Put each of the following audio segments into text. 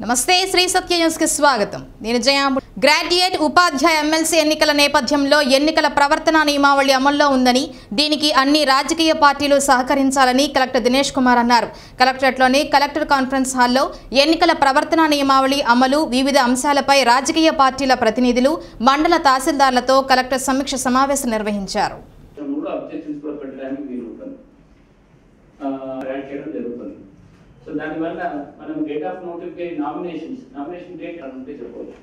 నమస్తే శ్రీ సత్య న్యూస్ కి స్వాగతం నేను జయాము గ్రాడ్యుయేట్ ఉపాధ్యాయ ఎమ్మెల్సీ ఎన్నికల నేపథ్యంలో ఎన్నికల ప్రవర్తన నియమావళి అమల్లో ఉందని దీనికి అన్ని రాజకీయ పార్టీలు సహకరించాలని కలెక్టర్ దినేష్ కుమార్ అన్నారు కలెక్టరేట్లోని కలెక్టర్ కాన్ఫరెన్స్ హాల్లో ఎన్నికల ప్రవర్తన నియమావళి అమలు వివిధ అంశాలపై రాజకీయ పార్టీల ప్రతినిధులు మండల తహసీల్దార్లతో కలెక్టర్ సమీక్ష సమావేశం నిర్వహించారు కూడా అబ్జెక్షన్స్ కూడా పెట్టడానికి వీలు ఉంటుంది యాడ్ చేయడం జరుగుతుంది సో దానివల్ల మనం date of notification nominations nomination date అని ఉంటే చెప్పవచ్చు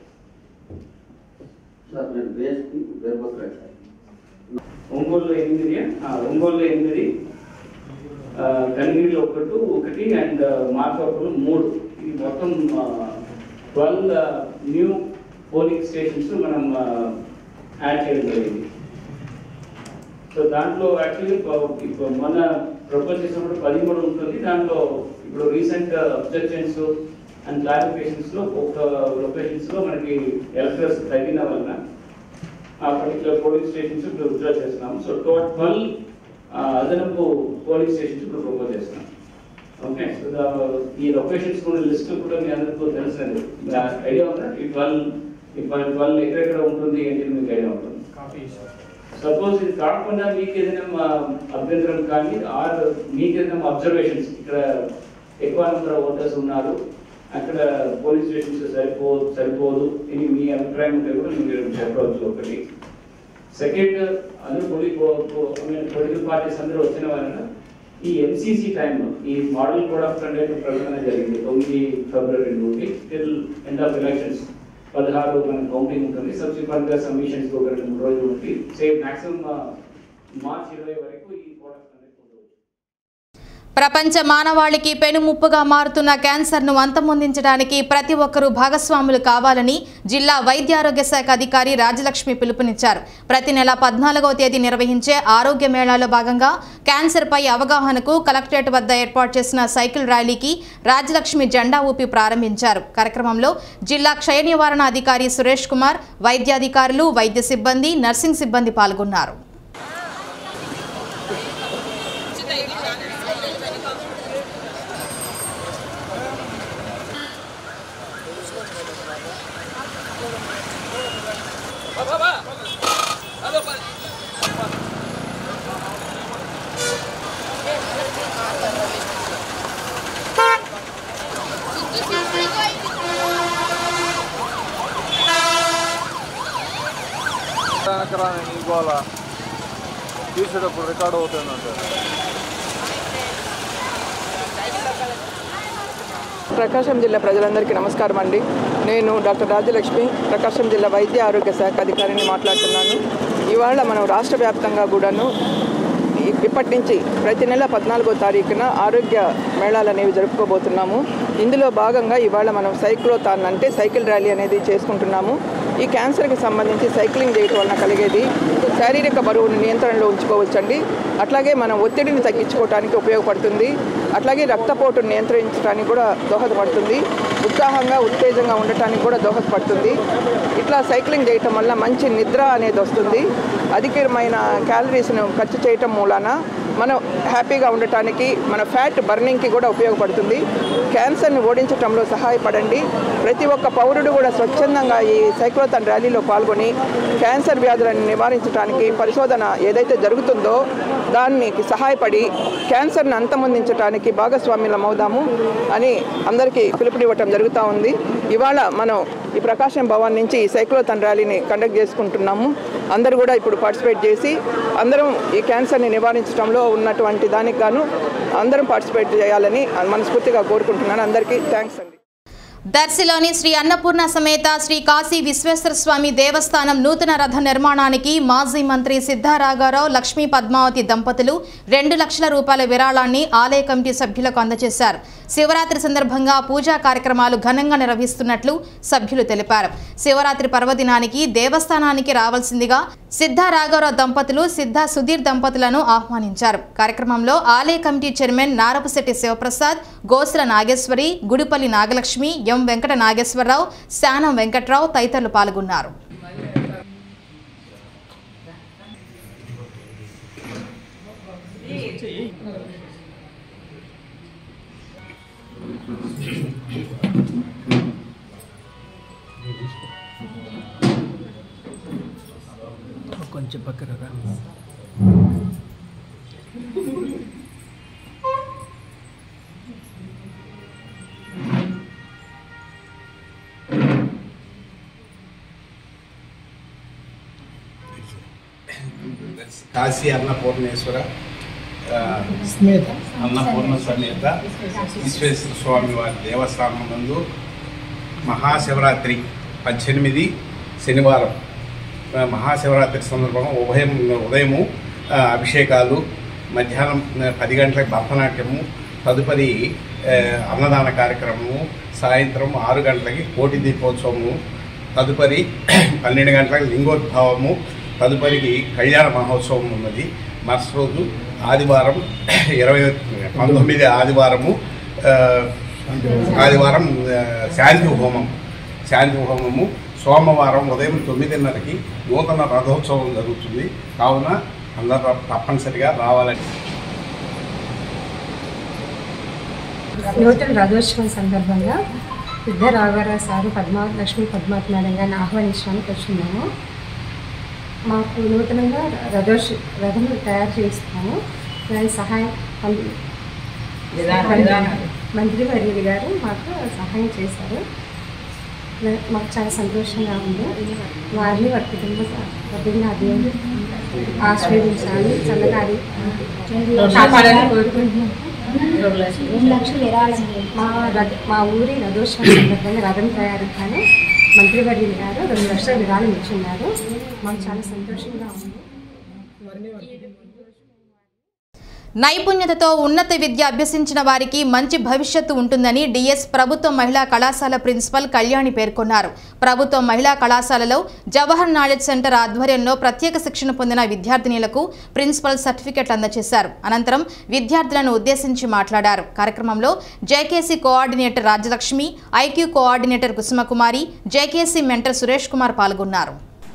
సార్ నేను వేస్కి వేరుపత్రాలు సార్ ఒంగోలులో ఎనిమిది ఆ, ఒంగోలులో ఎనిమిది ఆ, కనిగిరిలో ఒకటి ఒకటి అండ్ మార్కాపురం మూడు ఇది మొత్తం ట్వెల్వ్ న్యూ పోలింగ్ స్టేషన్స్ మనం యాడ్ చేయడం జరిగింది సో దాంట్లో యాక్చువల్లీ ఇప్పుడు మన ప్రపోజ్ చేసినప్పుడు పదిమూడు ఉంటుంది దాంట్లో ఇప్పుడు రీసెంట్ అబ్జెక్షన్స్ అండ్ క్లారిఫికేషన్స్ లో ఒక లొకేషన్స్ లో మనకి ఎలక్టర్స్ తగ్గిన వలన ఆ పర్టికులర్ పోలింగ్ స్టేషన్స్ ఇప్పుడు విత్డ్రా చేస్తున్నాం సో టోటల్ అదనపు పోలింగ్ స్టేషన్స్ ఇప్పుడు ప్రపోజ్ చేస్తున్నాం ఓకే సో ఈ లొకేషన్స్ కూడా లిస్ట్ కూడా మీ అందరికీ తెలిసినది ఐడియా ఉందా ఈ ట్వెల్వ్ ఈ ట్వెల్వ్ ఎక్కడెక్కడ ఉంటుంది ఏంటి మీకు ఐడియా ఉంటుంది సపోజ్ ఇది కాకుండా మీకు ఏదైనా అభ్యంతరం కానీ ఆర్ మీకు ఏదైనా అబ్జర్వేషన్స్ ఇక్కడ ఎక్కువ నెంబర్ ఓటర్స్ ఉన్నారు అక్కడ పోలీస్ స్టేషన్స్ సరిపో సరిపోదు ఇది మీ అభిప్రాయం ఉంటే కూడా మీరు చెప్పవచ్చు ఒకటి సెకండ్ అందరూ పొలిటికల్ పార్టీస్ అందరూ వచ్చిన వలన ఈ ఎంసీసీ టైంలో ఈ మోడల్ కోడ్ ఆఫ్ కండక్ట్ ప్రకటన జరిగింది తొమ్మిది ఫిబ్రవరి నుండి టిల్ ఎండ్ ఆఫ్ ఎలక్షన్స్ పదహారు మన కౌంటింగ్ ఉంటుంది సబ్సిక్వెంట్ గా సబ్మిషన్స్ ఒక రెండు మూడు రోజులు ఉంటుంది సేమ్ మాక్సిమం మార్చ్ ఇరవై వరకు ఈ కోడ్ ఆఫ్ కండక్ట్ ఉంటుంది ప్రపంచ మానవాళికి పెనుముప్పుగా మారుతున్న క్యాన్సర్ను అంతమొందించడానికి ప్రతి ఒక్కరూ భాగస్వాములు కావాలని జిల్లా వైద్యారోగ్య శాఖ అధికారి రాజలక్ష్మి పిలుపునిచ్చారు ప్రతి నెల పద్నాలుగవ తేదీ నిర్వహించే ఆరోగ్య మేళాలో భాగంగా క్యాన్సర్పై అవగాహనకు కలెక్టరేట్ వద్ద ఏర్పాటు చేసిన సైకిల్ ర్యాలీకి రాజలక్ష్మి జెండా ఊపి ప్రారంభించారు కార్యక్రమంలో జిల్లా క్షయ నివారణ అధికారి సురేష్ కుమార్ వైద్యాధికారులు వైద్య సిబ్బంది నర్సింగ్ సిబ్బంది పాల్గొన్నారు వెనకరాని ఇవాళ తీసేటప్పుడు రికార్డ్ అవుతుందంటే ప్రకాశం జిల్లా ప్రజలందరికీ నమస్కారం అండి నేను డాక్టర్ రాజలక్ష్మి ప్రకాశం జిల్లా వైద్య ఆరోగ్య శాఖ అధికారిని మాట్లాడుతున్నాను ఇవాళ మనం రాష్ట్ర వ్యాప్తంగా కూడాను ఇ- ఇప్పటి నుంచి ప్రతి నెల పద్నాలుగో తారీఖున ఆరోగ్య మేళాలు అనేవి జరుపుకోబోతున్నాము ఇందులో భాగంగా ఇవాళ మనం సైక్లోతాన్ అంటే సైకిల్ ర్యాలీ అనేది చేసుకుంటున్నాము ఈ క్యాన్సర్కి సంబంధించి సైక్లింగ్ చేయటం వలన కలిగేది శారీరక బరువును నియంత్రణలో ఉంచుకోవచ్చండి అట్లాగే మనం ఒత్తిడిని తగ్గించుకోవడానికి ఉపయోగపడుతుంది అట్లాగే రక్తపోటును నియంత్రించడానికి కూడా దోహదపడుతుంది ఉత్సాహంగా ఉత్తేజంగా ఉండటానికి కూడా దోహదపడుతుంది ఇట్లా సైక్లింగ్ చేయటం వల్ల మంచి నిద్ర అనేది వస్తుంది అధికమైన క్యాలరీస్ను ఖర్చు చేయటం మూలాన మనం హ్యాపీగా ఉండటానికి మన ఫ్యాట్ బర్నింగ్కి కూడా ఉపయోగపడుతుంది క్యాన్సర్ని ఓడించడంలో సహాయపడండి ప్రతి ఒక్క పౌరుడు కూడా స్వచ్ఛందంగా ఈ సైక్లోథాన్ ర్యాలీలో పాల్గొని క్యాన్సర్ వ్యాధులను నివారించడానికి పరిశోధన ఏదైతే జరుగుతుందో దానికి సహాయపడి క్యాన్సర్ని అంతమొందించడానికి భాగస్వామ్యులం అవుదాము అని అందరికీ పిలుపునివ్వటం జరుగుతూ ఉంది ఇవాళ మనం ఈ ప్రకాశం భవన్ నుంచి ఈ సైక్లోథాన్ ర్యాలీని కండక్ట్ చేసుకుంటున్నాము అందరూ కూడా ఇప్పుడు పార్టిసిపేట్ చేసి అందరం ఈ క్యాన్సర్ని నివారించడంలో ఉన్నటువంటి దానికి గాను అందరం పార్టిసిపేట్ చేయాలని మనస్ఫూర్తిగా కోరుకుంటున్నాను అందరికీ థ్యాంక్స్ అండి దర్శిలోని శ్రీ అన్నపూర్ణ సమేత శ్రీ కాశీ విశ్వేశ్వర స్వామి దేవస్థానం నూతన రథ నిర్మాణానికి మాజీ మంత్రి సిద్ధారాఘారావు లక్ష్మీ పద్మావతి దంపతులు రెండు లక్షల రూపాయల విరాళాన్ని ఆలయ కమిటీ సభ్యులకు అందజేశారు శివరాత్రి సందర్భంగా పూజా కార్యక్రమాలు ఘనంగా నిర్వహిస్తున్నట్లు సభ్యులు తెలిపారు శివరాత్రి పర్వదినానికి దేవస్థానానికి రావాల్సిందిగా సిద్ధ రాఘవరావు దంపతులు సిద్ధ సుధీర్ దంపతులను ఆహ్వానించారు కార్యక్రమంలో ఆలయ committee chairman Narapasetti Sivaprasad Gosula Nageswari Gudipalli Nagalakshmi M Venkata Nageswararao Sanam Venkatrao తదితరులు పాల్గొన్నారు కొంచెం పక్కన రా కాశీ అన్నపూర్ణేశ్వర ఆ, అన్నపూర్ణ సమేత విశ్వేశ్వర స్వామి వారి దేవస్థానం నందు మహాశివరాత్రి పద్దెనిమిది శనివారం ఆ, మహాశివరాత్రి సందర్భంగా ఉభయం ఉదయము ఆ, అభిషేకాలు మధ్యాహ్నం ఆ, పది గంటలకు భరతనాట్యము తదుపరి ఆ, అన్నదాన కార్యక్రమము సాయంత్రం ఆరు గంటలకి కోటి దీపోత్సవము తదుపరి పన్నెండు గంటలకు లింగోద్భవము తదుపరికి కళ్యాణ మహోత్సవం ఉన్నది మరుసటి రోజు ఆదివారం ఇరవై పంతొమ్మిది ఆదివారము ఆ, ఆదివారం ఆ, శాంతి హోమం శాంతి హోమము సోమవారం ఉదయం తొమ్మిదిన్నరకి నూతన రథోత్సవం జరుగుతుంది కావున అందరూ తప్పనిసరిగా రావాలని నూతన రథోత్సవం సందర్భంగా పెద్ద రాఘవరావు సారు పద్మావతి లక్ష్మి పద్మావతి మేడం గారిని ఆహ్వానించడానికి వచ్చిన్నాము మాకు నూతనంగా రథోత్స రథములు తయారు చేయిస్తాము దాని సహాయం పం- మంత్రి వర్యులు గారు మాకు సహాయం చేశారు నా- మాకు చాలా సంతోషంగా ఉంది వారిని వారి కుటుంబ సభ్యులను అది ఆశీర్వదించాలి చల్లగాలి కాపాడాలని కోరుకుంటున్నాను మా రథ మా ఊరి రథోత్సవం సందర్భంగా రథం తయారు కానీ మంత్రివర్యులు గారు రెండు లక్షల విరాళం ఇచ్చున్నారు మాకు చాలా సంతోషంగా ఉంది నైపుణ్యతతో ఉన్నత విద్య అభ్యసించిన వారికి మంచి భవిష్యత్తు ఉంటుందని డిఎస్ ప్రభుత్వ మహిళా కళాశాల ప్రిన్సిపల్ కళ్యాణి పేర్కొన్నారు ప్రభుత్వ మహిళా కళాశాలలో జవహర్ నాలెడ్జ్ సెంటర్ ఆధ్వర్యంలో ప్రత్యేక శిక్షణ పొందిన విద్యార్థినిలకు ప్రిన్సిపల్ సర్టిఫికెట్లు అందజేశారు అనంతరం విద్యార్థులను ఉద్దేశించి మాట్లాడారు కార్యక్రమంలో JKC coordinator Rajalakshmi IQ coordinator Kusumakumari JKC mentor Suresh Kumar పాల్గొన్నారు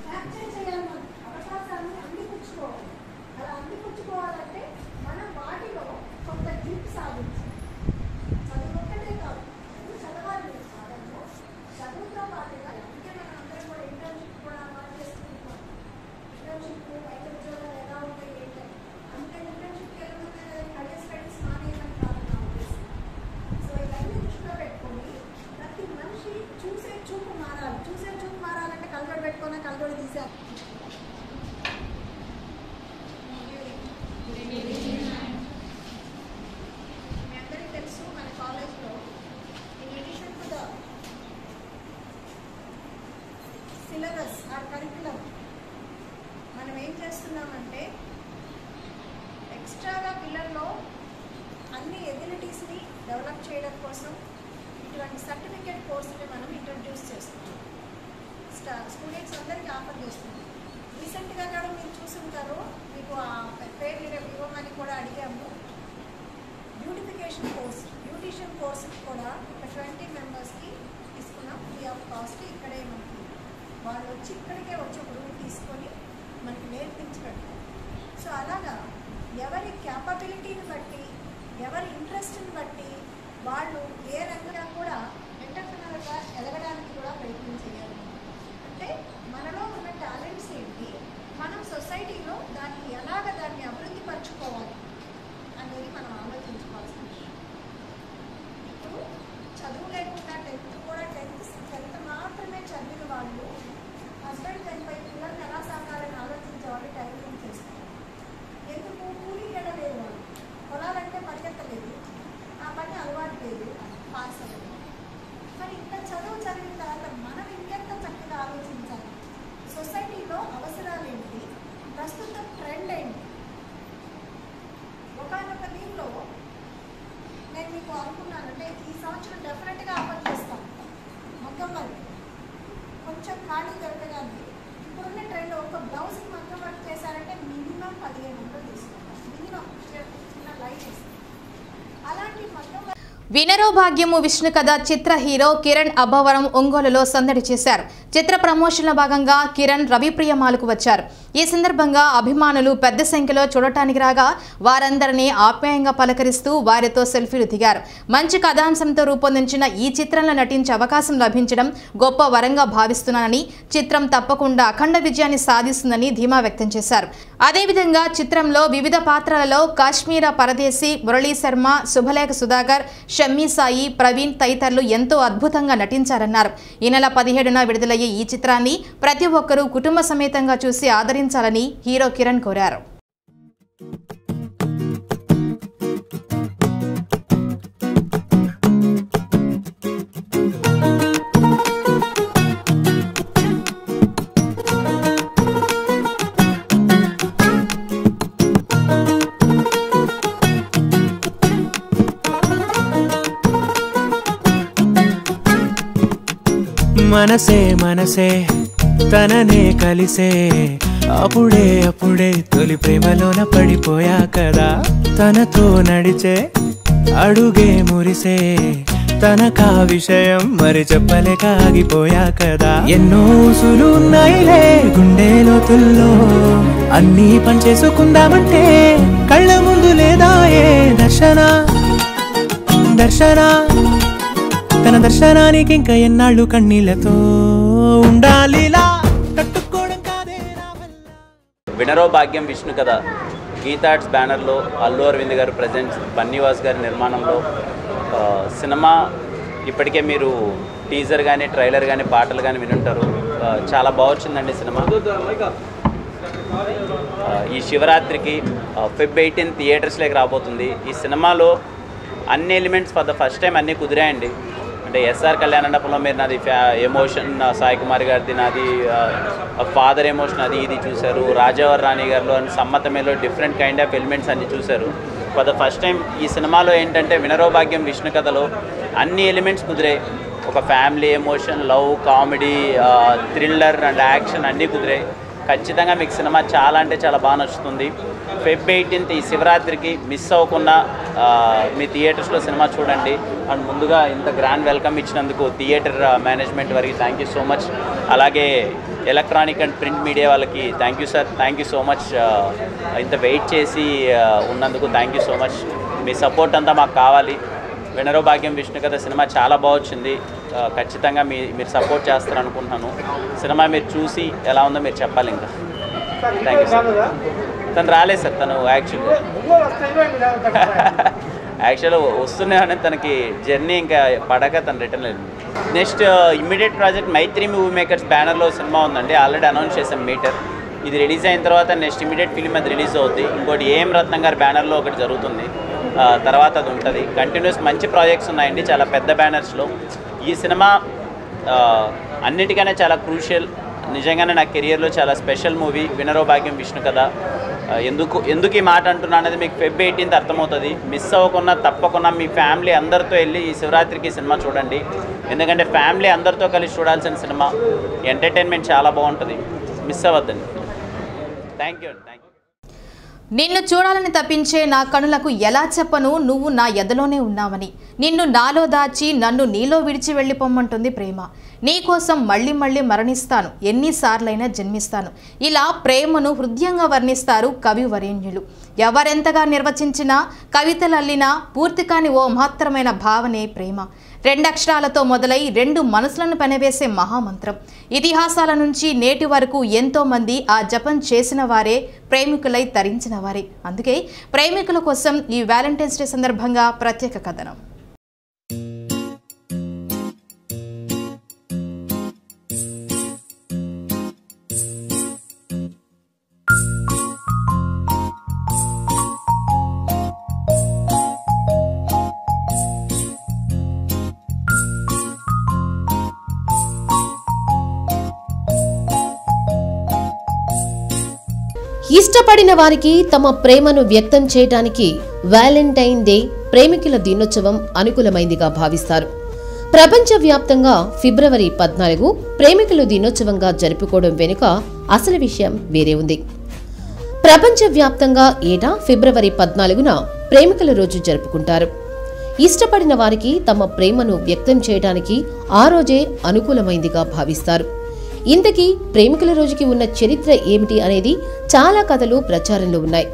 చూసే చూపు మారాలి చూసే చూపు మారాలంటే కలగడ పెట్టుకున్నా కలగడ తీసా మీ అందరికీ తెలుసు మన కాలేజ్లో in addition to the syllabus or curriculum మనం ఏం చేస్తున్నామంటే ఎక్స్ట్రాగా పిల్లల్లో అన్ని ఎబిలిటీస్ని డెవలప్ చేయడం కోసం ఇటువంటి సర్టిఫికేట్ కోర్సుని మనం ఇంట్రడ్యూస్ చేస్తున్నాం స్టా స్టూడెంట్స్ అందరికీ ఆఫర్ చేస్తున్నాం రీసెంట్గా కూడా మీరు చూసుంటారు మీకు ఆ పేరు ఇవ్వమని కూడా అడిగాము బ్యూటిఫికేషన్ కోర్స్ బ్యూటిషియన్ కోర్స్కి కూడా ఒక ట్వంటీ మెంబర్స్కి తీసుకున్నాం ఫ్రీ ఆఫ్ కాస్ట్ ఇక్కడే మనకి వాళ్ళు వచ్చి ఇక్కడికే వచ్చి ఒక రూమ్ తీసుకొని మనకి నేర్పించి పెడతారు సో అలాగా ఎవరి క్యాపబిలిటీని బట్టి ఎవరి ఇంట్రెస్ట్ని బట్టి వాళ్ళు ఏ రంగంగా కూడా ఎంటర్ప్రినర్గా ఎదగడానికి కూడా ప్రయత్నం చేయాలి అంటే మనలో ఉన్న టాలెంట్స్ ఏంటి మనం సొసైటీలో దాన్ని ఎలాగ దాన్ని అభివృద్ధి పరచుకోవాలి అనేది మనం ఆలోచించుకోవాల్సిన విషయం ఇప్పుడు చదువు లేకుండా టెన్త్ కూడా టెన్త్ టెన్త్ మాత్రమే చదివిన వాళ్ళు హస్బెండ్ చనిపోయి పిల్లల్ని ఎలా సాకాలని ఆలోచించే వాళ్ళు టైలరింగ్ చేస్తారు ఎందుకు కూలీకి వెళ్ళలేదు వాళ్ళు పొలాలంటే పరిగెత్తలేదు ఆ పని అలవాటు లేదు పాస్ అవ్వలేదు మరి ఇంత చదువు చదివిన తర్వాత మనం ఇంకెంత చక్కగా ఆలోచించాలి సొసైటీలో అవసరాలు ఏంటి ప్రస్తుత ట్రెండ్ ఏంటి ఒకనొక దీనిలో నేను మీకు అనుకున్నాను అంటే ఈ సంవత్సరం డెఫినెట్గా ఆఫర్ చేస్తాను మగ్గం వర్క్ కొంచెం ఖాళీ దొరకగానే ఇప్పుడున్న ట్రెండ్ ఒక బ్లౌజ్కి మగ్గం వర్క్ చేశారంటే మినిమం పదిహేను వందలు తీసుకుంటాం మినిమం చిన్న లైట్ ఇస్తాం అలాంటి మగ్గం వర్క్ వినరో భాగ్యము విష్ణు కథ చిత్ర హీరో కిరణ్ అబ్బవరం ఒంగోలులో సందడి చేశారు చిత్ర ప్రమోషన్ల భాగంగా కిరణ్ రవిప్రియమాలకు వచ్చారు ఈ సందర్భంగా అభిమానులు పెద్ద సంఖ్యలో చూడటానికి రాగా వారందరినీ ఆప్యాయంగా పలకరిస్తూ వారితో సెల్ఫీలు దిగారు మంచి కథాంశంతో రూపొందించిన ఈ చిత్రంలో నటించే అవకాశం లభించడం గొప్ప వరంగా భావిస్తున్నానని చిత్రం తప్పకుండా అఖండ విజయాన్ని సాధిస్తుందని ధీమా వ్యక్తం చేశారు అదేవిధంగా చిత్రంలో వివిధ పాత్రలలో కాశ్మీర పరదేశి మురళీ శర్మ శుభలేఖ సుధాకర్ షమ్మీ సాయి ప్రవీణ్ తదితరులు ఎంతో అద్భుతంగా నటించారన్నారు ఈ నెల పదిహేడున విడుదలయ్యే ఈ చిత్రాన్ని ప్రతి ఒక్కరూ కుటుంబ సమేతంగా చూసి ఆదరించాలని హీరో కిరణ్ కోరారు మనసే మనసే తననే కలిసే అప్పుడే అప్పుడే తొలి ప్రేమలోన పడిపోయా కదా తనతో నడిచే అడుగే మురిసే తనకా విషయం మరి చెప్పలేక ఆగిపోయా కదా ఎన్నో ఊసులు ఉన్నాయిలే గుండె లోతుల్లో అన్నీ పనిచేసుకుందామంటే కళ్ళ ముందు లేదా ఏ దర్శన దర్శన తన దర్శనానికి ఇంకా ఎన్నాళ్ళు కన్నీళ్లతో ఉండాలిలా తట్టుకోవడం కాదే నా వల్ల వినరో భాగ్యం విష్ణు కథ గీతార్ట్స్ బ్యానర్లో అల్లు అరవింద్ గారు ప్రజెంట్స్ బన్నీవాస్ గారి నిర్మాణంలో ఆ, సినిమా ఇప్పటికే మీరు టీజర్ కానీ ట్రైలర్ కానీ పాటలు కానీ వినుంటారు ఆ, చాలా బాగొచ్చిందండి సినిమా ఆ, ఈ శివరాత్రికి ఫిబ్ ఎయిటీన్ థియేటర్స్లోకి రాబోతుంది ఈ సినిమాలో అన్ని elements for the first time అన్నీ కుదిరాయండి అంటే ఎస్ఆర్ కళ్యాణ మండపంలో మీరు నాది ఫ్యా ఎమోషన్ సాయి కుమార్ గారిది నాది ఫాదర్ ఎమోషన్ అది ఇది చూశారు రాజావర్ రాణి గారిలో అండ్ సమ్మతమేలో డిఫరెంట్ కైండ్ ఆఫ్ ఎలిమెంట్స్ అన్ని చూశారు ఫర్ ద ఫస్ట్ టైం ఈ సినిమాలో ఏంటంటే వినరో భాగ్యం విష్ణు కథలో అన్ని ఎలిమెంట్స్ కుదిరాయి ఒక family emotion love comedy thriller and action అన్నీ కుదిరాయి ఖచ్చితంగా మీకు సినిమా చాలా అంటే చాలా బాగా నచ్చుతుంది ఫెబ్ ఎయిటీన్త్ ఈ శివరాత్రికి మిస్ అవ్వకుండా ఆ, మీ థియేటర్స్లో సినిమా చూడండి అండ్ ముందుగా ఇంత గ్రాండ్ వెల్కమ్ ఇచ్చినందుకు థియేటర్ మేనేజ్మెంట్ వారికి థ్యాంక్ యూ సో మచ్ అలాగే ఎలక్ట్రానిక్ అండ్ ప్రింట్ మీడియా వాళ్ళకి thank you sir thank you so much ఇంత వెయిట్ చేసి ఆ, ఉన్నందుకు థ్యాంక్ యూ సో మచ్ మీ సపోర్ట్ అంతా మాకు కావాలి వినరో భాగ్యం విష్ణు కథ సినిమా చాలా బాగా వచ్చింది ఆ, ఖచ్చితంగా మీ మీరు సపోర్ట్ చేస్తారు అనుకుంటున్నాను సినిమా మీరు చూసి ఎలా ఉందో మీరు చెప్పాలి ఇంకా థ్యాంక్ యూ సార్ తను రాలేదు సార్ తను యాక్చువల్ యాక్చువల్ వస్తున్నాయని తనకి జర్నీ ఇంకా పడక తను రిటర్న్ లేదు next immediate project Mythri movie makers బ్యానర్లో సినిమా ఉందండి ఆల్రెడీ అనౌన్స్ చేసాం మీటర్ ఇది రిలీజ్ అయిన తర్వాత నెక్స్ట్ ఇమీడియట్ ఫిల్మ్ అది రిలీజ్ అవుద్ది ఇంకోటి ఏఎం రత్నం గారి బ్యానర్లో ఒకటి జరుగుతుంది ఆ, తర్వాత అది ఉంటుంది కంటిన్యూస్ మంచి ప్రాజెక్ట్స్ ఉన్నాయండి చాలా పెద్ద బ్యానర్స్లో ఈ సినిమా ఆ, అన్నిటికన్నా చాలా క్రూషియల్ నిజంగానే నా కెరియర్లో చాలా స్పెషల్ మూవీ వినరో భాగ్యం విష్ణు కథ ఆ, ఎందుకు ఎందుకు ఈ మాట అంటున్నా అనేది మీకు ఫెబ్ ఎయిటీన్త్ అర్థమవుతుంది మిస్ అవ్వకుండా తప్పకుండా మీ ఫ్యామిలీ అందరితో వెళ్ళి ఈ శివరాత్రికి ఈ సినిమా చూడండి ఎందుకంటే ఫ్యామిలీ అందరితో కలిసి చూడాల్సిన సినిమా ఎంటర్టైన్మెంట్ చాలా బాగుంటుంది మిస్ అవ్వద్దండి థ్యాంక్ యూ థ్యాంక్ యూ నిన్ను చూడాలని తప్పించే నా కనులకు ఎలా చెప్పను నువ్వు నా ఎదలోనే ఉన్నావని నిన్ను నాలో దాచి నన్ను నీలో విడిచి వెళ్ళిపోమ్మంటుంది ప్రేమ నీ కోసం మళ్ళీ మళ్ళీ మరణిస్తాను ఎన్నిసార్లైనా జన్మిస్తాను ఇలా ప్రేమను హృదయంగా వర్ణిస్తారు కవి వరేణ్యులు ఎవరెంతగా నిర్వచించినా కవితలు అల్లినా పూర్తి కాని ఓ మహత్తరమైన భావనే ప్రేమ రెండక్షరాలతో మొదలై రెండు మనసులను పెనవేసే మహామంత్రం ఇతిహాసాల నుంచి నేటి వరకు ఎంతో మంది ఆ జపం చేసిన వారే ప్రేమికులై తరించిన వారే అందుకే ప్రేమికుల కోసం ఈ వ్యాలంటైన్స్ డే సందర్భంగా ప్రత్యేక కథనం ఇష్టపడిన వారికి తమ ప్రేమను వ్యక్తం చేయటానికి వ్యాలంటైన్ డే ప్రేమికుల దినోత్సవం అనుకూలమైందిగా భావిస్తారు ప్రపంచవ్యాప్తంగా ఫిబ్రవరి పద్నాలుగు ప్రేమికుల దినోత్సవంగా జరుపుకోవడం వెనుక అసలు విషయం వేరే ఉంది ప్రపంచవ్యాప్తంగా ఏటా ఫిబ్రవరి పద్నాలుగున ప్రేమికుల రోజు జరుపుకుంటారు ఇష్టపడిన వారికి తమ ప్రేమను వ్యక్తం చేయడానికి ఆ రోజే అనుకూలమైందిగా భావిస్తారు ఇంతకీ ప్రేమికుల రోజుకి ఉన్న చరిత్ర ఏమిటి అనేది చాలా కథలు ప్రచారంలో ఉన్నాయి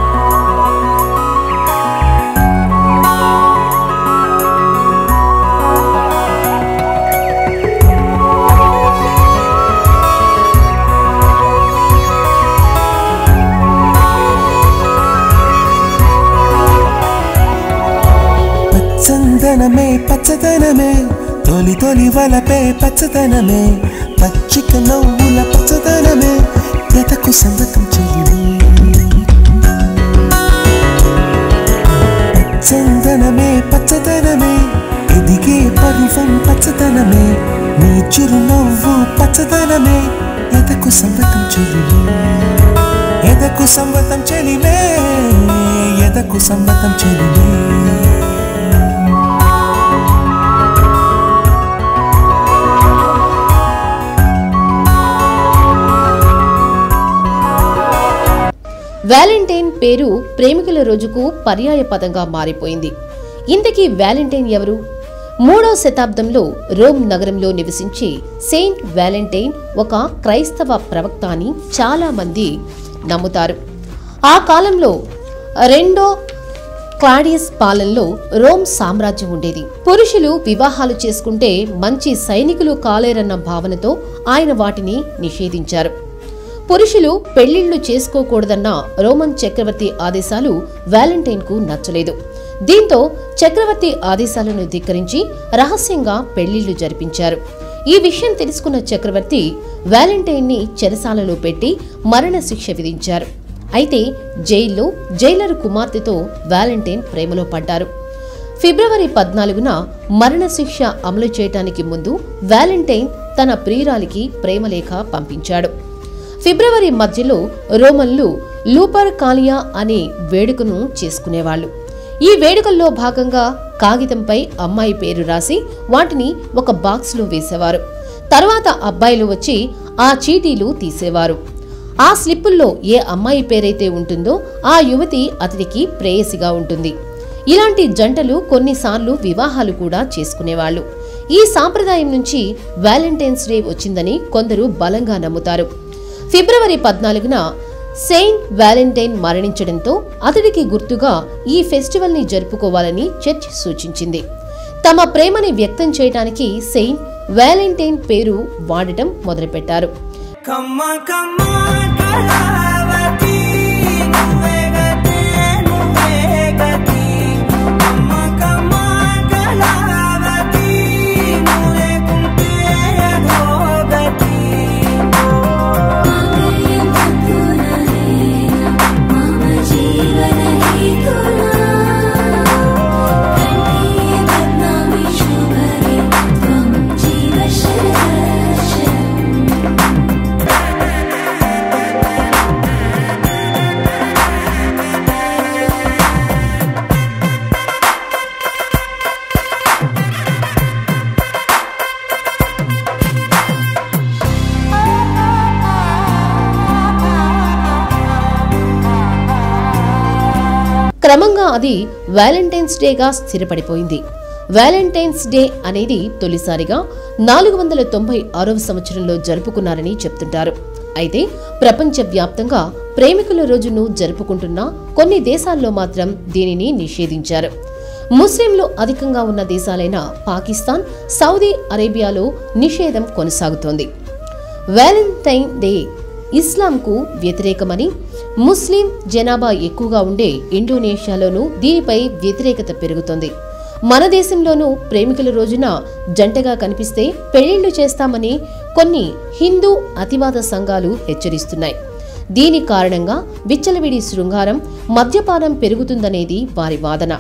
పచ్చందనమే పచ్చదనమే తొలి తొలి వలపే పచ్చదనమే పచ్చిక నవ్వుల పచ్చదనమే ఎతకు సంగతం చెయ్యి పచ్చందనమే పచ్చదనమే ఎదిగే పరువం పచ్చదనమే నీ చిరునవ్వు పచ్చదనమే ఎదకు సంగతం చెల్లి ఎదకు సంవతం చెలిమే ఎదకు సంవతం చెలిమే వ్యాలంటైన్ పేరు ప్రేమికుల రోజుకు పర్యాయ పదంగా మారిపోయింది ఇంతకీ వ్యాలంటైన్ ఎవరు మూడో శతాబ్దంలో రోమ్ నగరంలో నివసించే సెయింట్ వ్యాలంటైన్ ఒక క్రైస్తవ ప్రవక్త అని చాలా మంది నమ్ముతారు ఆ కాలంలో రెండో క్లాడియస్ పాలనలో రోమ్ సామ్రాజ్యం ఉండేది పురుషులు వివాహాలు చేసుకుంటే మంచి సైనికులు కాలేరన్న భావనతో ఆయన వాటిని నిషేధించారు పురుషులు పెళ్లిళ్లు చేసుకోకూడదన్న రోమన్ చక్రవర్తి ఆదేశాలు వ్యాలంటైన్కు నచ్చలేదు దీంతో చక్రవర్తి ఆదేశాలను ధిక్కరించి రహస్యంగా పెళ్లిళ్లు జరిపించారు ఈ విషయం తెలుసుకున్న చక్రవర్తి వ్యాలంటైన్ని చెరసాలలో పెట్టి మరణ శిక్ష విధించారు అయితే జైల్లో జైలరు కుమార్తెతో వ్యాలంటైన్ ప్రేమలో పడ్డారు ఫిబ్రవరి పద్నాలుగున మరణశిక్ష అమలు చేయటానికి ముందు వ్యాలంటైన్ తన ప్రియురాలికి ప్రేమలేఖ పంపించాడు ఫిబ్రవరి మధ్యలో రోమన్లు లూపర్ కాలియా అనే వేడుకను చేసుకునేవాళ్ళు ఈ వేడుకల్లో భాగంగా కాగితంపై అమ్మాయి పేరు రాసి వాటిని ఒక బాక్స్లో వేసేవారు తర్వాత అబ్బాయిలు వచ్చి ఆ చీటీలు తీసేవారు ఆ స్లిప్పుల్లో ఏ అమ్మాయి పేరైతే ఉంటుందో ఆ యువతి అతడికి ప్రేయసిగా ఉంటుంది ఇలాంటి జంటలు కొన్నిసార్లు వివాహాలు కూడా చేసుకునేవాళ్ళు ఈ సాంప్రదాయం నుంచి వ్యాలంటైన్స్ డే వచ్చిందని కొందరు బలంగా నమ్ముతారు ఫిబ్రవరి పద్నాలుగున సెయింట్ వ్యాలంటైన్ మరణించడంతో అతడికి గుర్తుగా ఈ ఫెస్టివల్ ని జరుపుకోవాలని చర్చ్ సూచించింది తమ ప్రేమని వ్యక్తం చేయడానికి సెయింట్ వ్యాలంటైన్ పేరు వాడటం మొదలుపెట్టారు కమ్మ కమ్మ కళావతి నువ్వే గతి నువ్వే గతి కమ్మ కమ్మ కళావతి నువ్వే కుంటే అధోగతి క్రమంగా అది వ్యాలంటైన్స్ డేగా స్థిరపడిపోయింది వ్యాలంటైన్స్ డే అనేది తొలిసారిగా నాలుగు వందల తొంభై ఆరవ సంవత్సరంలో జరుపుకున్నారని చెప్తుంటారు అయితే ప్రపంచవ్యాప్తంగా ప్రేమికుల రోజును జరుపుకుంటున్న కొన్ని దేశాల్లో మాత్రం దీనిని నిషేధించారు ముస్లింలు అధికంగా ఉన్న దేశాలైన పాకిస్తాన్ సౌదీ అరేబియాలో నిషేధం కొనసాగుతోంది వ్యాలంటైన్ డే ఇస్లాంకు వ్యతిరేకమని ముస్లిం జనాభా ఎక్కువగా ఉండే ఇండోనేషియాలోనూ దీనిపై వ్యతిరేకత పెరుగుతోంది మన దేశంలోనూ ప్రేమికుల రోజున జంటగా కనిపిస్తే పెళ్లిళ్లు చేస్తామని కొన్ని హిందూ అతివాద సంఘాలు హెచ్చరిస్తున్నాయి దీని కారణంగా విచ్చలవిడి శృంగారం మద్యపానం పెరుగుతుందనేది వారి వాదన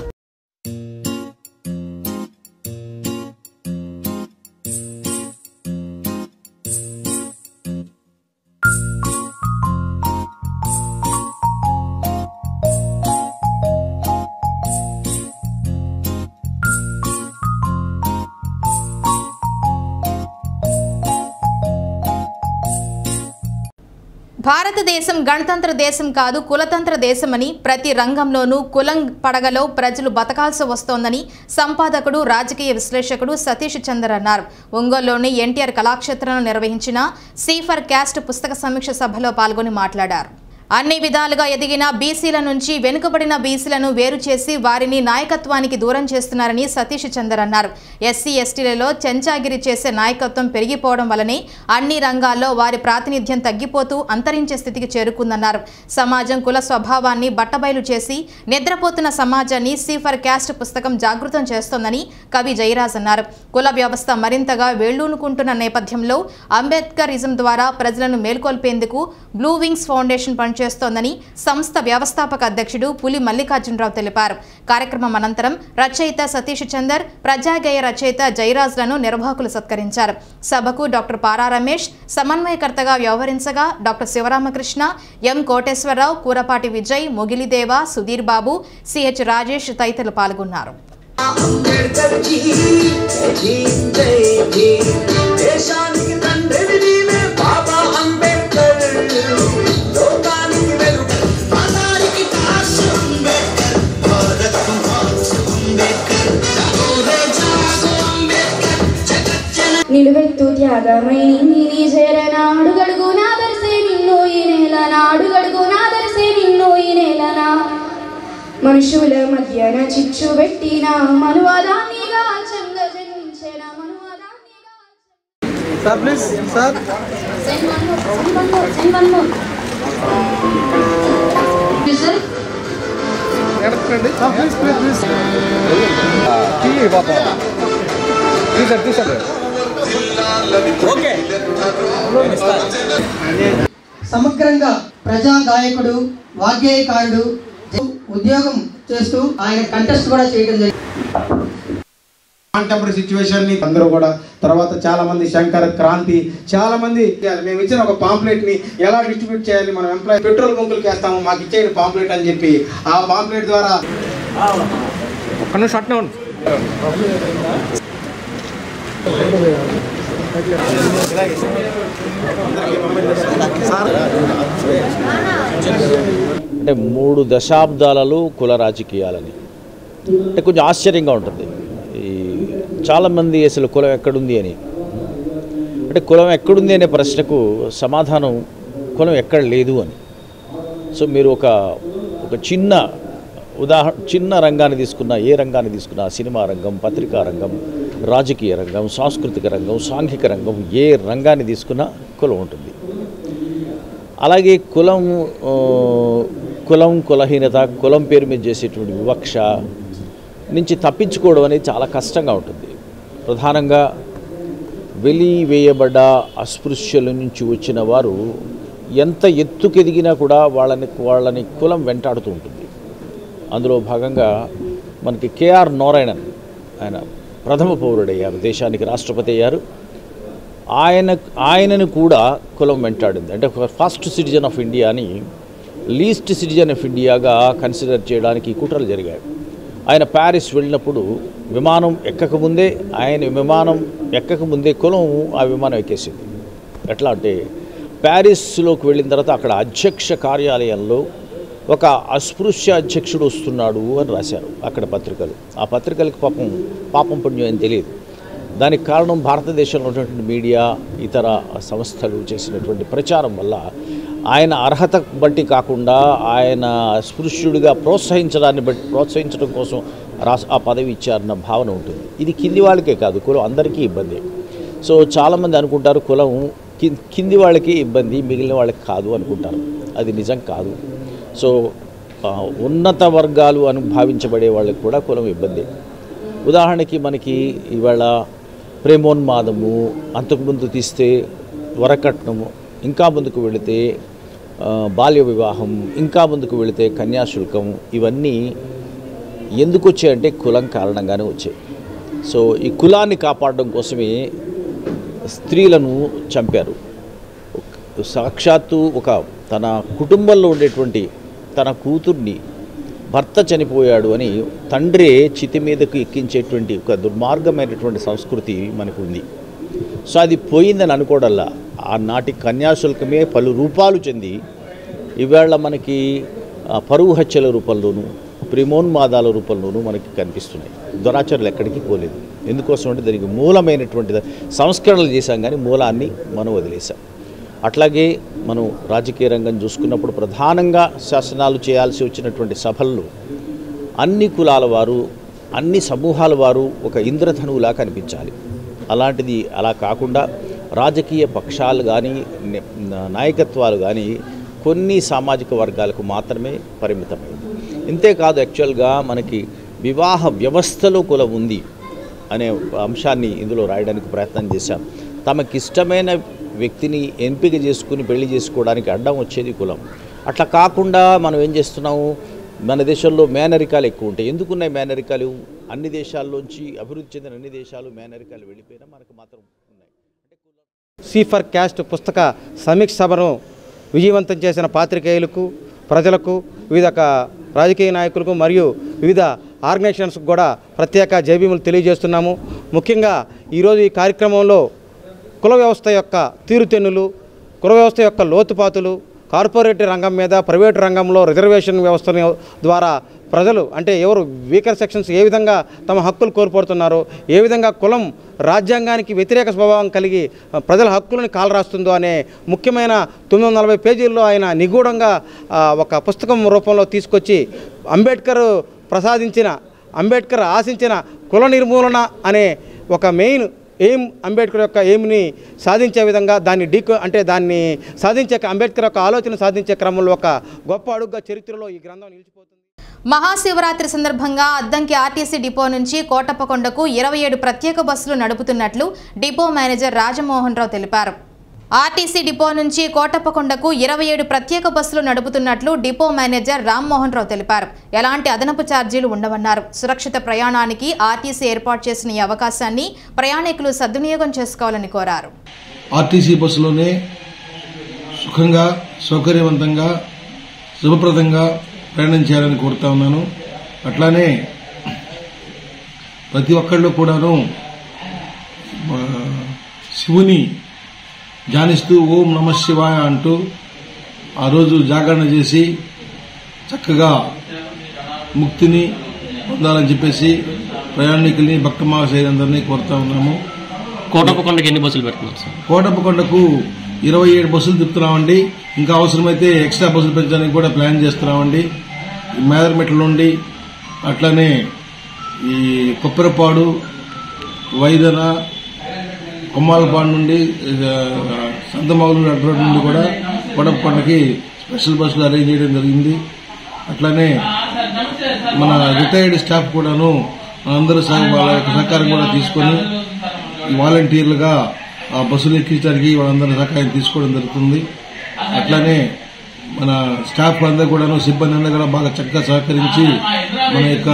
భారతదేశం గణతంత్ర దేశం కాదు కులతంత్ర దేశమని ప్రతి రంగంలోనూ కులం పడగలో ప్రజలు బతకాల్సి వస్తోందని సంపాదకుడు రాజకీయ విశ్లేషకుడు సతీష్ చందర్ అన్నారు ఒంగోలులోని ఎన్టీఆర్ కళాక్షేత్రంలో నిర్వహించిన సీఫర్ క్యాస్ట్ పుస్తక సమీక్ష సభలో పాల్గొని మాట్లాడారు అన్ని విధాలుగా ఎదిగిన బీసీల నుంచి వెనుకబడిన బీసీలను వేరు చేసి వారిని నాయకత్వానికి దూరం చేస్తున్నారని సతీష్ చందర్ అన్నారు ఎస్సీ ఎస్టీలలో చెంచాగిరి చేసే నాయకత్వం పెరిగిపోవడం వల్లనే అన్ని రంగాల్లో వారి ప్రాతినిధ్యం తగ్గిపోతూ అంతరించే స్థితికి చేరుకుందన్నారు సమాజం కుల స్వభావాన్ని బట్టబయలు చేసి నిద్రపోతున్న సమాజాన్ని సీఫర్ క్యాస్ట్ పుస్తకం జాగృతం చేస్తోందని కవి జయరాజ్ అన్నారు కుల వ్యవస్థ మరింతగా వేళ్లూనుకుంటున్న నేపథ్యంలో అంబేద్కరిజం ద్వారా ప్రజలను మేల్కొల్పేందుకు బ్లూ వింగ్స్ ఫౌండేషన్ పనిచేస్తోందని సంస్థ వ్యవస్థాపక అధ్యక్షుడు పులి మల్లికార్జునరావు తెలిపారు కార్యక్రమం అనంతరం రచయిత సతీష్ చందర్ ప్రజాగేయ రచయిత జయరాజ్లను నిర్వాహకులు సత్కరించారు సభకు డాక్టర్ పారా రమేష్ సమన్వయకర్తగా వ్యవహరించగా doctor Sivaramakrishna M Koteswararao Kurapati Vijay Mogilideva Sudheer Babu CH Rajesh తదితరులు పాల్గొన్నారు అంబేద్కర్ జీ జీ జై జీ దేశానికి తండ్రి నీవే బాబా అంబేద్కర్ లోకానికి వెలుగు మానానికి కాసు అంబేద్కర్ భారత్కు మార్చు అంబేద్కర్ జాగో రే జాగో అంబేద్కర్ జగజ్జన నిలువెత్తు త్యాగమై నిన్నిని చేరనాడు గడుగు నాదర్సే నిన్ను ఈ నేల నాడు గడుగు నాదర్సే నిన్ను ఈ నేలనా మనుషుల మధ్యన చిచ్చు పెట్టిన మనువాదాన్నిగా చంగ జన్మించిన మనువాదాన్నిగా sir please sir send one more send one more send one more sir ఎడకండి ప్లీజ్ ప్లీజ్ ప్లీజ్ టీ పాప tea sir tea sir okay సమగ్రంగా ప్రజా గాయకుడు వాగ్గేయకారుడు ఉద్యోగం చేస్తూ ఆయన కంటెస్ట్ కూడా చేయడం జరిగింది కాంటెంపరీ సిచ్యువేషన్ ని అందరూ కూడా తర్వాత చాలా మంది శంకర్ క్రాంతి చాలా మంది మేము ఇచ్చిన ఒక పాంప్లెట్ ని ఎలా డిస్ట్రిబ్యూట్ చేయాలి మనం ఎంప్లాయ్ పెట్రోల్ బంకులకి వేస్తాము మాకు ఇచ్చేయండి పాంప్లెట్ అని చెప్పి ఆ పాంప్లెట్ ద్వారా ఒక్క నిమిషం అట్నే ఉండు అంటే మూడు దశాబ్దాలలో కుల రాజకీయాలని అంటే కొంచెం ఆశ్చర్యంగా ఉంటుంది ఈ చాలామంది అసలు కులం ఎక్కడుంది అని అంటే కులం ఎక్కడుంది అనే ప్రశ్నకు సమాధానం కులం ఎక్కడ లేదు అని సో మీరు ఒక ఒక చిన్న ఉదాహరణ చిన్న రంగాన్ని తీసుకున్న ఏ రంగాన్ని తీసుకున్నా సినిమా రంగం పత్రికా రంగం రాజకీయ రంగం సాంస్కృతిక రంగం సాంఘిక రంగం ఏ రంగాన్ని తీసుకున్నా కులం ఉంటుంది అలాగే కులం ఆ, కులం కులహీనత కులం పేరు మీద చేసేటువంటి వివక్ష నుంచి తప్పించుకోవడం అనేది చాలా కష్టంగా ఉంటుంది ప్రధానంగా వెలివేయబడ్డ అస్పృశ్యుల నుంచి వచ్చిన వారు ఎంత ఎత్తుకెదిగినా కూడా వాళ్ళని వాళ్ళని కులం వెంటాడుతూ ఉంటుంది అందులో భాగంగా మనకి కేఆర్ నారాయణన్ ఆయన ప్రథమ పౌరుడయ్యారు దేశానికి రాష్ట్రపతి అయ్యారు ఆయన ఆయనను కూడా కులం వెంటాడింది అంటే ఒక ఫస్ట్ సిటిజన్ ఆఫ్ ఇండియా అని లీస్ట్ సిటిజన్ ఆఫ్ ఇండియాగా కన్సిడర్ చేయడానికి కుట్రలు జరిగాయి ఆయన ప్యారిస్ వెళ్ళినప్పుడు విమానం ఎక్కకముందే ఆయన విమానం ఎక్కకముందే కులం ఆ విమానం ఎక్కేసింది ఎట్లా అంటే ప్యారిస్లోకి వెళ్ళిన తర్వాత అక్కడ అధ్యక్ష కార్యాలయంలో ఒక అస్పృశ్య అధ్యక్షుడు వస్తున్నాడు అని రాశారు అక్కడ పత్రికలు ఆ పత్రికలకు పాపం పాపం పుణ్యం అని తెలియదు దానికి కారణం భారతదేశంలో ఉన్నటువంటి మీడియా ఇతర సంస్థలు చేసినటువంటి ప్రచారం వల్ల ఆయన అర్హత బట్టి కాకుండా ఆయన స్పృశ్యుడిగా ప్రోత్సహించడాన్ని బట్టి ప్రోత్సహించడం కోసం రాస్ ఆ పదవి ఇచ్చారన్న భావన ఉంటుంది ఇది కింది వాళ్ళకే కాదు కులం అందరికీ ఇబ్బంది సో చాలామంది అనుకుంటారు కులం కి- కింది వాళ్ళకి ఇబ్బంది మిగిలిన వాళ్ళకి కాదు అనుకుంటారు అది నిజం కాదు సో ఆ, ఉన్నత వర్గాలు అని భావించబడే వాళ్ళకి కూడా కులం ఇబ్బంది ఉదాహరణకి మనకి ఇవాళ ప్రేమోన్మాదము అంతకుముందు తీస్తే వరకట్నము ఇంకా ముందుకు వెళితే ఆ, బాల్య వివాహం ఇంకా ముందుకు వెళితే కన్యాశుల్కం ఇవన్నీ ఎందుకు వచ్చాయంటే కులం కారణంగానే వచ్చాయి సో ఈ కులాన్ని కాపాడడం కోసమే స్త్రీలను చంపారు సాక్షాత్తు ఒక తన కుటుంబంలో ఉండేటువంటి తన కూతుర్ని భర్త చనిపోయాడు అని తండ్రే చితి మీదకు ఎక్కించేటువంటి ఒక దుర్మార్గమైనటువంటి సంస్కృతి మనకు ఉంది సో అది పోయిందని అనుకోవడల్లా ఆనాటి కన్యాశుల్కమే పలు రూపాలు చెంది ఈవేళ మనకి ఆ, పరువు హత్యల రూపంలోనూ ప్రేమోన్మాదాల రూపంలోనూ మనకి కనిపిస్తున్నాయి దురాచారాలు ఎక్కడికి పోలేదు ఎందుకోసం అంటే దానికి మూలమైనటువంటి ద- సంస్కరణలు చేశాం కానీ మూలాన్ని మనం వదిలేసాం అట్లాగే మనం రాజకీయ రంగం చూసుకున్నప్పుడు ప్రధానంగా శాసనాలు చేయాల్సి వచ్చినటువంటి సభల్లో అన్ని కులాల వారు అన్ని సమూహాల వారు ఒక ఇంద్రధనువులా కనిపించాలి అలాంటిది అలా కాకుండా రాజకీయ పక్షాలు కానీ నే- నాయకత్వాలు కానీ కొన్ని సామాజిక వర్గాలకు మాత్రమే పరిమితమైంది ఇంతేకాదు యాక్చువల్గా మనకి వివాహ వ్యవస్థలో కులం ఉంది అనే అంశాన్ని ఇందులో రాయడానికి ప్రయత్నం చేశాం తమకిష్టమైన వ్యక్తిని ఎంపిక చేసుకుని పెళ్లి చేసుకోవడానికి అడ్డం వచ్చేది కులం అట్లా కాకుండా మనం ఏం చేస్తున్నాము మన దేశంలో మేనరికాలు ఎక్కువ ఉంటాయి ఎందుకున్నాయి మేనరికాలు అన్ని దేశాల్లోంచి అభివృద్ధి చెందిన అన్ని దేశాలు మేనరికాలు వెళ్ళిపోయినా మనకు మాత్రం సి ఫర్ క్యాస్ట్ పుస్తక సమీక్ష సభను విజయవంతం చేసిన పాత్రికేయులకు ప్రజలకు వివిధ క- రాజకీయ నాయకులకు మరియు వివిధ ఆర్గనైజేషన్స్కి కూడా ప్రత్యేక జైబీములు తెలియజేస్తున్నాము ముఖ్యంగా ఈరోజు ఈ కార్యక్రమంలో కుల వ్యవస్థ యొక్క తీరుతెన్నులు కుల వ్యవస్థ యొక్క లోతుపాతులు కార్పొరేట్ రంగం మీద ప్రైవేటు రంగంలో రిజర్వేషన్ వ్యవస్థ ద్వారా ప్రజలు అంటే ఎవరు వీకర్ సెక్షన్స్ ఏ విధంగా తమ హక్కులు కోల్పోతున్నారో ఏ విధంగా కులం రాజ్యాంగానికి వ్యతిరేక స్వభావం కలిగి ఆ, ప్రజల హక్కులను కాలరాస్తుందో అనే ముఖ్యమైన తొమ్మిది వందల నలభై పేజీల్లో ఆయన నిగూఢంగా ఆ, ఒక పుస్తకం రూపంలో తీసుకొచ్చి అంబేద్కర్ ప్రసాదించిన అంబేద్కర్ ఆశించిన కుల నిర్మూలన అనే ఒక మెయిన్ ఎయిమ్ అంబేద్కర్ యొక్క ఎయిమ్ని సాధించే విధంగా దాన్ని డీకో అంటే దాన్ని సాధించే అంబేద్కర్ యొక్క ఆలోచన సాధించే క్రమంలో ఒక గొప్ప అడుగుగా చరిత్రలో ఈ గ్రంథం నిలిచిపోతుంది మహాశివరాత్రి సందర్భంగా అద్దంకి ఆర్టీసీ డిపో నుంచి కోటప్పకొండకు ఇరవై ఏడు ప్రత్యేక బస్సులు నడుపుతున్నట్లు డిపో మేనేజర్ రాజమోహన్ రావు తెలిపారు ఆర్టీసీ డిపో నుంచి కోటప్పకొండకు ఇరవై ఏడు ప్రత్యేక బస్సులు నడుపుతున్నట్లు డిపో మేనేజర్ రామ్మోహన్ రావు తెలిపారు ఎలాంటి అదనపు ఛార్జీలు ఉండవన్నారు సురక్షిత ప్రయాణానికి ఆర్టీసీ ఏర్పాటు చేసిన ఈ అవకాశాన్ని ప్రయాణికులు సద్వినియోగం చేసుకోవాలని కోరారు ఆర్టీసీ బస్సులోనే సుఖంగా సౌకర్యవంతంగా శుభప్రదంగా ప్రయాణం చేయాలని కోరుతా ఉన్నాను అట్లానే ప్రతి ఒక్కళ్ళు కూడాను ఆ, శివుని ధ్యానిస్తూ ఓం నమ శివాయ అంటూ ఆ రోజు జాగరణ చేసి చక్కగా ముక్తిని పొందాలని చెప్పేసి ప్రయాణికుల్ని భక్త మహాశైలందరినీ కోరుతా ఉన్నాము కోటప్పకొండకి ఎన్ని బస్సులు పెడుతున్నారు సార్ కోటప్పకొండకు ఇరవై ఏడు బస్సులు తిప్పుతున్నామండి ఇంకా అవసరమైతే ఎక్స్ట్రా బస్సులు పెంచడానికి కూడా ప్లాన్ చేస్తున్నామండి మేదరమెట్ల నుండి అట్లానే ఈ కొప్పరపాడు వైదన కొమ్మాలపాడు నుండి ఆ, సంతమౌలు రోడ్ నుండి కూడా కోటప్పకొండకి స్పెషల్ బస్సులు అరేంజ్ చేయడం జరిగింది అట్లానే మన రిటైర్డ్ స్టాఫ్ కూడాను అందరూ సహ- వాళ్ళ యొక్క సహకారం కూడా తీసుకొని వాలంటీర్లుగా ఆ బస్సులు ఎక్కించడానికి వాళ్ళందరి సహాయం తీసుకోవడం జరుగుతుంది అట్లానే మన స్టాఫ్ అందరూ కూడాను సిబ్బంది అందరూ కూడా బాగా చక్కగా సహకరించి మన యొక్క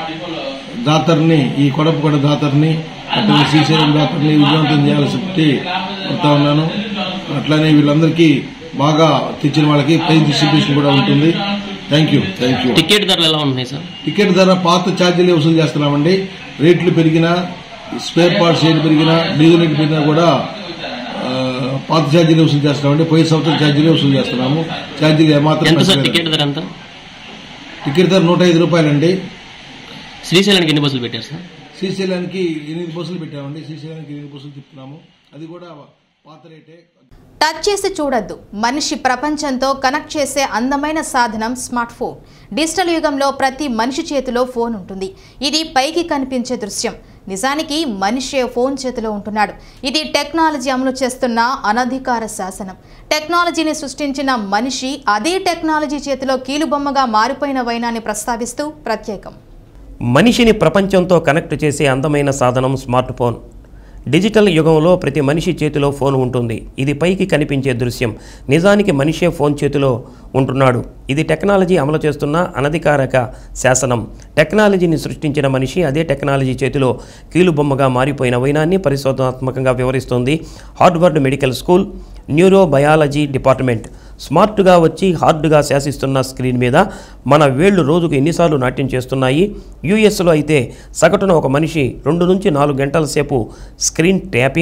దాతర్ని ఈ కొడపకొండ దాతర్ని అట్లనే శ్రీశైలం దాతర్ని విజయవంతం చేయాల్సి పెట్టి చెప్తా ఉన్నాను అట్లానే వీళ్ళందరికీ బాగా తెచ్చిన వాళ్ళకి ప్రైజ్ డిస్ట్రిబ్యూషన్ కూడా ఉంటుంది thank you thank you ticket ధరలు ఎలా ఉన్నాయి సార్ టికెట్ ధర పాత ఛార్జీలే వసూలు చేస్తున్నామండి రేట్లు పెరిగినా స్పేర్ పార్ట్స్ రేట్లు పెరిగినా డీజిల్ రేట్లు పెరిగినా కూడా ఆ, పాత ఛార్జీలే వసూలు చేస్తున్నామండి పోయిన సంవత్సరం ఛార్జీలే వసూలు చేస్తున్నాము ఛార్జీలు ఏమాత్రం ఎంత సార్ పెంచలేదు. టికెట్ ధర ఎంత టికెట్ ధర నూట ఐదు రూపాయలండి శ్రీశైలానికి ఎన్ని బస్సులు పెట్టారు సార్ శ్రీశైలానికి ఎనిమిది బస్సులు పెట్టామండి శ్రీశైలానికి ఎనిమిది బస్సులు తిప్పుతున్నాము అది కూడా పాత రేటే టచ్ చేసి చూడొద్దు మనిషి ప్రపంచంతో కనెక్ట్ చేసే అందమైన సాధనం స్మార్ట్ ఫోన్ డిజిటల్ యుగంలో ప్రతి మనిషి చేతిలో ఫోన్ ఉంటుంది ఇది పైకి కనిపించే దృశ్యం నిజానికి మనిషే ఫోన్ చేతిలో ఉంటున్నాడు ఇది టెక్నాలజీ అమలు చేస్తున్న అనధికార శాసనం టెక్నాలజీని సృష్టించిన మనిషి అదే టెక్నాలజీ చేతిలో కీలుబొమ్మగా మారిపోయిన వైనాన్ని ప్రస్తావిస్తూ ప్రత్యేకం మనిషిని ప్రపంచంతో కనెక్ట్ చేసే అందమైన సాధనం స్మార్ట్ ఫోన్ డిజిటల్ యుగంలో ప్రతి మనిషి చేతిలో ఫోన్ ఉంటుంది ఇది పైకి కనిపించే దృశ్యం నిజానికి మనిషే ఫోన్ చేతిలో ఉంటున్నాడు ఇది టెక్నాలజీ అమలు చేస్తున్న అనధికారక శాసనం టెక్నాలజీని సృష్టించిన మనిషి అదే టెక్నాలజీ చేతిలో కీలుబొమ్మగా మారిపోయిన వైనాన్ని పరిశోధనాత్మకంగా వివరిస్తోంది Harvard medical school neurobiology department స్మార్ట్గా వచ్చి హార్డ్గా శాసిస్తున్న స్క్రీన్ మీద మన వేళ్లు రోజుకు ఎన్నిసార్లు నాట్యం చేస్తున్నాయి యూఎస్లో అయితే సగటున ఒక మనిషి రెండు నుంచి నాలుగు గంటల సేపు స్క్రీన్ ట్యాపింగ్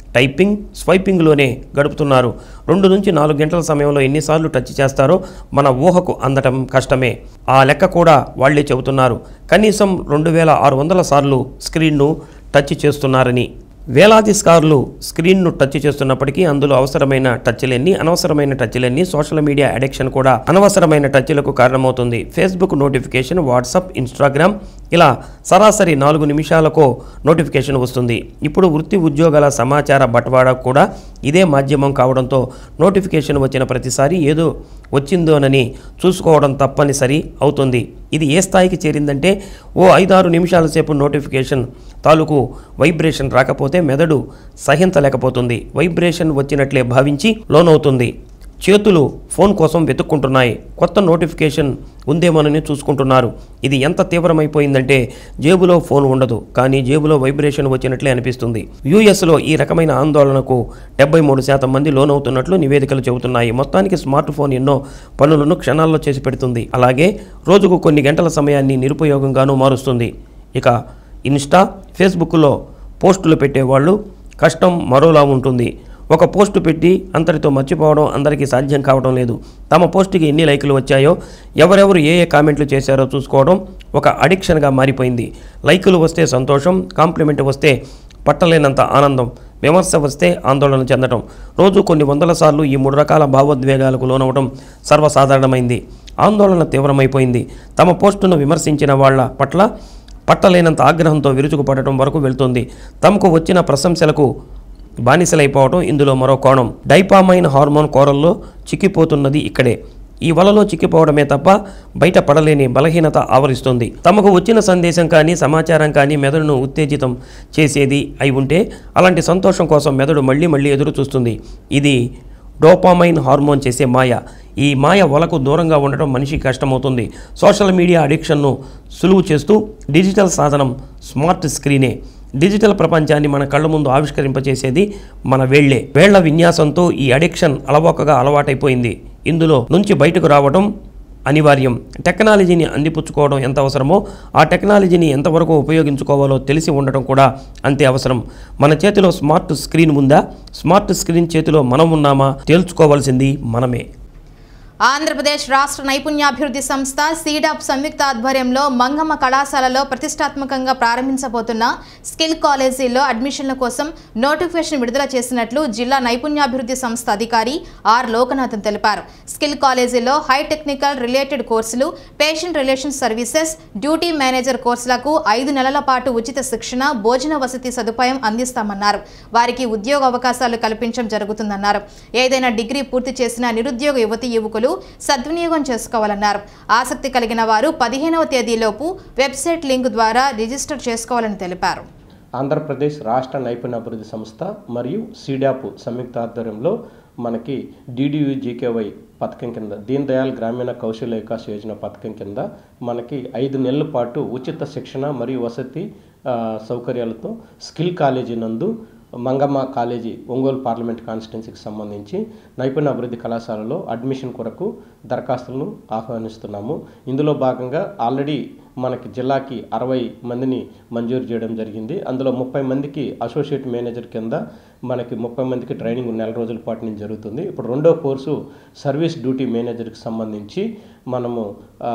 టైపింగ్ స్వైపింగ్లోనే గడుపుతున్నారు రెండు నుంచి నాలుగు గంటల సమయంలో ఎన్నిసార్లు టచ్ చేస్తారో మన ఊహకు అందటం కష్టమే ఆ లెక్క కూడా వాళ్లే చెబుతున్నారు కనీసం రెండు వేల ఆరు వందల సార్లు స్క్రీన్ను టచ్ చేస్తున్నారని వేలాది సార్లు స్క్రీన్ను టచ్ చేస్తున్నప్పటికీ అందులో అవసరమైన టచ్లెన్ని అనవసరమైన టచ్లెన్ని సోషల్ మీడియా అడిక్షన్ కూడా అనవసరమైన టచ్లకు కారణమవుతుంది ఫేస్బుక్ నోటిఫికేషన్ వాట్సాప్ ఇన్స్టాగ్రామ్ ఇలా సరాసరి నాలుగు నిమిషాలకు నోటిఫికేషన్ వస్తుంది ఇప్పుడు వృత్తి ఉద్యోగాల సమాచార బట్వాడా కూడా ఇదే మాధ్యమం కావడంతో నోటిఫికేషన్ వచ్చిన ప్రతిసారి ఏదో వచ్చిందోనని చూసుకోవడం తప్పనిసరి అవుతుంది ఇది ఏ స్థాయికి చేరిందంటే ఓ ఐదారు నిమిషాల సేపు నోటిఫికేషన్ తాలూకు వైబ్రేషన్ రాకపోతే మెదడు సహించలేకపోతుంది వైబ్రేషన్ వచ్చినట్లే భావించి లోనవుతుంది చేతులు ఫోన్ కోసం వెతుక్కుంటున్నాయి కొత్త నోటిఫికేషన్ ఉందేమోనని చూసుకుంటున్నారు ఇది ఎంత తీవ్రమైపోయిందంటే జేబులో ఫోన్ ఉండదు కానీ జేబులో వైబ్రేషన్ వచ్చినట్లే అనిపిస్తుంది యూఎస్లో ఈ రకమైన ఆందోళనకు డెబ్బై మూడు శాతం మంది లోనవుతున్నట్లు నివేదికలు చెబుతున్నాయి మొత్తానికి స్మార్ట్ ఫోన్ ఎన్నో పనులను క్షణాల్లో చేసి పెడుతుంది అలాగే రోజుకు కొన్ని గంటల సమయాన్ని నిరుపయోగంగానూ మారుస్తుంది ఇక ఇన్స్టా ఫేస్బుక్లో పోస్టులు పెట్టేవాళ్ళు కష్టం మరోలా ఉంటుంది ఒక పోస్టు పెట్టి అంతటితో మర్చిపోవడం అందరికీ సాధ్యం కావడం లేదు తమ పోస్టుకి ఎన్ని లైకులు వచ్చాయో ఎవరెవరు ఏ ఏ కామెంట్లు చేశారో చూసుకోవడం ఒక అడిక్షన్గా మారిపోయింది లైకులు వస్తే సంతోషం కాంప్లిమెంట్ వస్తే పట్టలేనంత ఆనందం విమర్శ వస్తే ఆందోళన చెందడం రోజు కొన్ని వందల సార్లు ఈ మూడు రకాల భావోద్వేగాలకు లోనవడం సర్వసాధారణమైంది ఆందోళన తీవ్రమైపోయింది తమ పోస్టును విమర్శించిన వాళ్ళ పట్ల పట్టలేనంత ఆగ్రహంతో విరుచుకుపడటం వరకు వెళ్తుంది తమకు వచ్చిన ప్రశంసలకు బానిసలైపోవటం ఇందులో మరో కోణం డైపామైన్ హార్మోన్ కోరల్లో చిక్కిపోతున్నది ఇక్కడే ఈ వలలో చిక్కిపోవడమే తప్ప బయట పడలేని బలహీనత ఆవరిస్తుంది తమకు వచ్చిన సందేశం కానీ సమాచారం కానీ మెదడును ఉత్తేజితం చేసేది అయి ఉంటే అలాంటి సంతోషం కోసం మెదడు మళ్ళీ మళ్ళీ ఎదురు చూస్తుంది ఇది డోపామైన్ హార్మోన్ చేసే మాయ ఈ మాయ వలకు దూరంగా ఉండటం మనిషికి కష్టమవుతుంది సోషల్ మీడియా అడిక్షన్ను సులువు చేస్తూ డిజిటల్ సాధనం స్మార్ట్ స్క్రీనే డిజిటల్ ప్రపంచాన్ని మన కళ్ళ ముందు ఆవిష్కరింపచేసేది మన వేళ్లే వేళ్ల విన్యాసంతో ఈ అడిక్షన్ అలవోకగా అలవాటైపోయింది ఇందులో నుంచి బయటకు రావడం అనివార్యం టెక్నాలజీని అందిపుచ్చుకోవడం ఎంత అవసరమో ఆ టెక్నాలజీని ఎంతవరకు ఉపయోగించుకోవాలో తెలిసి ఉండటం కూడా అంతే అవసరం మన చేతిలో స్మార్ట్ స్క్రీన్ ఉందా స్మార్ట్ స్క్రీన్ చేతిలో మనం ఉన్నామా తేల్చుకోవాల్సింది మనమే ఆంధ్రప్రదేశ్ రాష్ట్ర నైపుణ్యాభివృద్ధి సంస్థ సీడాప్ సంయుక్త ఆధ్వర్యంలో మంగమ్మ కళాశాలలో ప్రతిష్టాత్మకంగా ప్రారంభించబోతున్న స్కిల్ కాలేజీలో అడ్మిషన్ల కోసం నోటిఫికేషన్ విడుదల చేసినట్లు జిల్లా నైపుణ్యాభివృద్ధి సంస్థ అధికారి ఆర్ లోకనాథన్ తెలిపారు స్కిల్ కాలేజీలో హై టెక్నికల్ రిలేటెడ్ కోర్సులు patient relations services duty manager కోర్సులకు ఐదు నెలల పాటు ఉచిత శిక్షణ భోజన వసతి సదుపాయం అందిస్తామన్నారు వారికి ఉద్యోగ అవకాశాలు కల్పించడం జరుగుతుందన్నారు ఏదైనా డిగ్రీ పూర్తి చేసిన నిరుద్యోగ యువతి యువకులు సద్వినియోగం చేసుకోవాలన్నారు ఆసక్తి కలిగిన వారు పదిహేనవ తేదీలోపు వెబ్సైట్ లింక్ ద్వారా రిజిస్టర్ చేసుకోవాలని తెలిపారు ఆంధ్రప్రదేశ్ రాష్ట్ర నైపుణ్యాభివృద్ధి సంస్థ మరియు సీడాప్ సంయుక్త ఆధ్వర్యంలో మనకి డిడియు జీకేవై పథకం కింద దీన్ దయాళ్ గ్రామీణ కౌశల్య వికాస్ యోజన పథకం కింద మనకి ఐదు నెలల పాటు ఉచిత శిక్షణ మరియు వసతి ఆ, సౌకర్యాలతో స్కిల్ కాలేజీ నందు మంగమ్మ కాలేజీ ఒంగోలు పార్లమెంట్ కాన్స్టిట్యున్సీకి సంబంధించి నైపుణ్య అభివృద్ధి కళాశాలలో అడ్మిషన్ కొరకు దరఖాస్తులను ఆహ్వానిస్తున్నాము ఇందులో భాగంగా ఆల్రెడీ మనకి జిల్లాకి అరవై మందిని మంజూరు చేయడం జరిగింది అందులో ముప్పై మందికి అసోసియేట్ మేనేజర్ కింద మనకి ముప్పై మందికి ట్రైనింగ్ నెల రోజుల పాటు నుంచి జరుగుతుంది ఇప్పుడు రెండో కోర్సు సర్వీస్ డ్యూటీ మేనేజర్కి సంబంధించి మనము ఆ,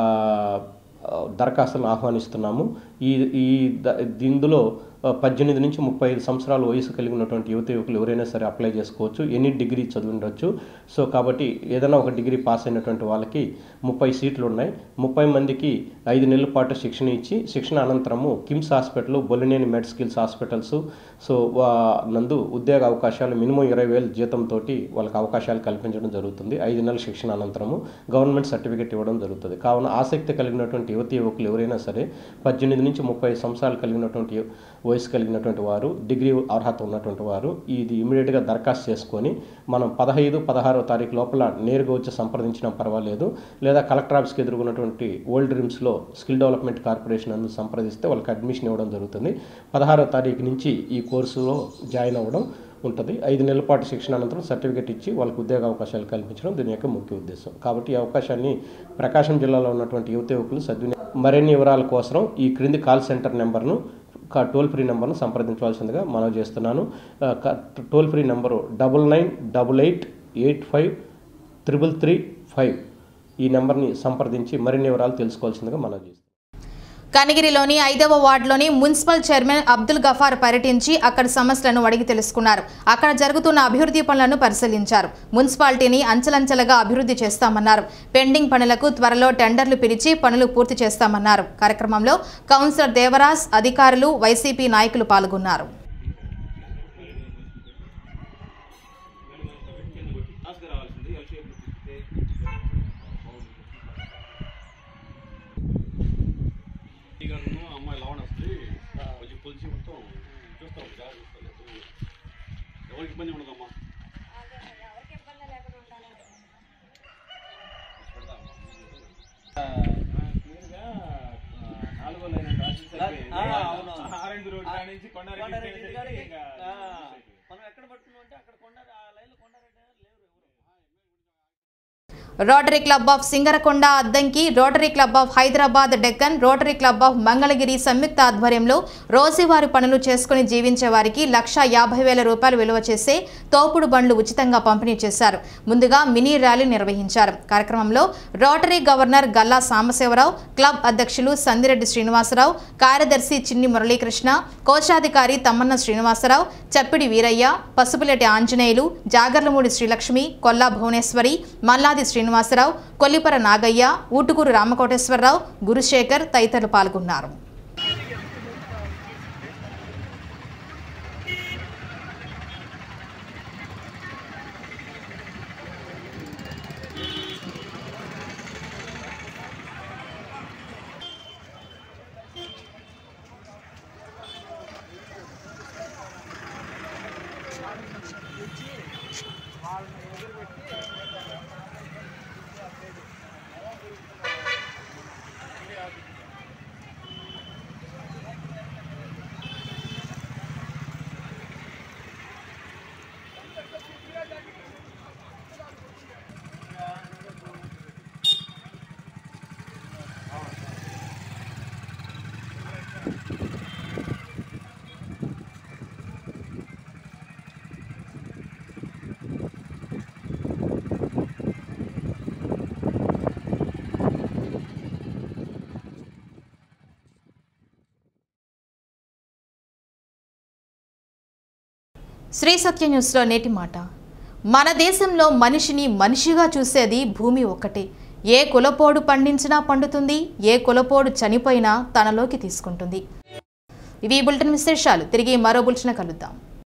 దరఖాస్తులను ఆహ్వానిస్తున్నాము ఈ ఈ ద- ఇందులో ఆ, పద్దెనిమిది నుంచి ముప్పై ఐదు సంవత్సరాల వయసు కలిగినటువంటి యువత యువకులు ఎవరైనా సరే అప్లై చేసుకోవచ్చు ఎనీ డిగ్రీ చదివి ఉండొచ్చు సో కాబట్టి ఏదైనా ఒక డిగ్రీ పాస్ అయినటువంటి వాళ్ళకి ముప్పై సీట్లు ఉన్నాయి ముప్పై మందికి ఐదు నెలల పాటు శిక్షణ ఇచ్చి శిక్షణ అనంతరము KIMS hospital Bollineni med skills hospitals so వా- నందు ఉద్యోగ అవకాశాలు మినిమం ఇరవై వేలు జీతంతో వాళ్ళకి అవకాశాలు కల్పించడం జరుగుతుంది ఐదు నెలల శిక్షణ అనంతరము గవర్నమెంట్ సర్టిఫికేట్ ఇవ్వడం జరుగుతుంది కావున ఆసక్తి కలిగినటువంటి యువతి యువకులు ఎవరైనా సరే పద్దెనిమిది నుంచి ముప్పై సంవత్సరాలు కలిగినటువంటి వయసు కలిగినటువంటి వారు డిగ్రీ అర్హత ఉన్నటువంటి వారు ఇది ఇమీడియట్గా దరఖాస్తు చేసుకొని మనం పదహైదు పదహారో తారీఖు లోపల నేరుగా వచ్చి సంప్రదించినా పర్వాలేదు లేదా కలెక్టర్ ఆఫీస్కి ఎదుర్కొన్నటువంటి ఓల్డ్ డ్రీమ్స్లో స్కిల్ డెవలప్మెంట్ కార్పొరేషన్ అందు సంప్రదిస్తే వాళ్ళకి అడ్మిషన్ ఇవ్వడం జరుగుతుంది పదహారో తారీఖు నుంచి ఈ కోర్సులో జాయిన్ అవ్వడం ఉంటుంది ఐదు నెలల పాటు శిక్షణ అనంతరం సర్టిఫికేట్ ఇచ్చి వాళ్ళకి ఉద్యోగ అవకాశాలు కల్పించడం దీని యొక్క ముఖ్య ఉద్దేశం కాబట్టి ఈ అవకాశాన్ని ప్రకాశం జిల్లాలో ఉన్నటువంటి యువత యువకులు సద్వినియోగం మరిన్ని వివరాల కోసం ఈ క్రింది కాల్ సెంటర్ నెంబర్ను కా టోల్ ఫ్రీ నెంబర్ను సంప్రదించవలసిందిగా మనవి చేస్తున్నాను ఆ, క- toll free number double nine double eight eight five triple three five ఈ నెంబర్ని సంప్రదించి మరిన్ని వివరాలు తెలుసుకోవాల్సిందిగా మనవి చేస్తున్నాను కనిగిరిలోని ఐదవ వార్డులోని మున్సిపల్ చైర్మన్ అబ్దుల్ గఫార్ పర్యటించి అక్కడి సమస్యలను అడిగి తెలుసుకున్నారు అక్కడ జరుగుతున్న అభివృద్ధి పనులను పరిశీలించారు మున్సిపాలిటీని అంచెలంచెలుగా అభివృద్ధి చేస్తామన్నారు పెండింగ్ పనులకు త్వరలో టెండర్లు పిలిచి పనులు పూర్తి చేస్తామన్నారు కార్యక్రమంలో కౌన్సిలర్ దేవరాజ్ అధికారులు వైసీపీ నాయకులు పాల్గొన్నారు అమ్మాయి లవణ వస్తుంది కొంచెం పులిచి మొత్తం చూస్తాం జాగ్రత్త ఎవరికి ఇబ్బంది ఉండదమ్మా ఆరెంజ్ రోడ్ కాడ నుంచి కొండారెడ్డి మనం ఎక్కడ పట్టుకున్నాం అంటే అక్కడ కొండ ఆ లైన్లో Kondareddy Rotary club of Singarakonda Addanki Rotary club of Hyderabad Deccan Rotary club of Mangalagiri సంయుక్త ఆధ్వర్యంలో రోజువారీ పనులు చేసుకుని జీవించే వారికి లక్ష యాభై వేల రూపాయలు విలువ చేసే తోపుడు బండ్లు ఉచితంగా పంపిణీ చేశారు ముందుగా మినీ ర్యాలీ నిర్వహించారు కార్యక్రమంలో Rotary governor Galla Sambasivarao club అధ్యక్షులు సందిరెడ్డి శ్రీనివాసరావు కార్యదర్శి చిన్ని మురళీకృష్ణ కోశాధికారి తమ్మన్న శ్రీనివాసరావు చప్పిడి వీరయ్య పసుపులెటి ఆంజనేయులు జాగర్లమూడి శ్రీలక్ష్మి కొల్లా భువనేశ్వరి మల్లాది శ్రీనివాసరావు కొల్లిపర నాగయ్య ఊటుకూరు రామకోటేశ్వరరావు గురుశేఖర్ తదితరులు పాల్గొన్నారు శ్రీ సత్య న్యూస్లో నేటి మాట మన దేశంలో మనిషిని మనిషిగా చూసేది భూమి ఒక్కటే ఏ కులపోడు పండించినా పండుతుంది ఏ కులపోడు చనిపోయినా తనలోకి తీసుకుంటుంది ఇవి ఈ బులెటిన్ విశేషాలు తిరిగి మరో బులెటిన్ కలుద్దాం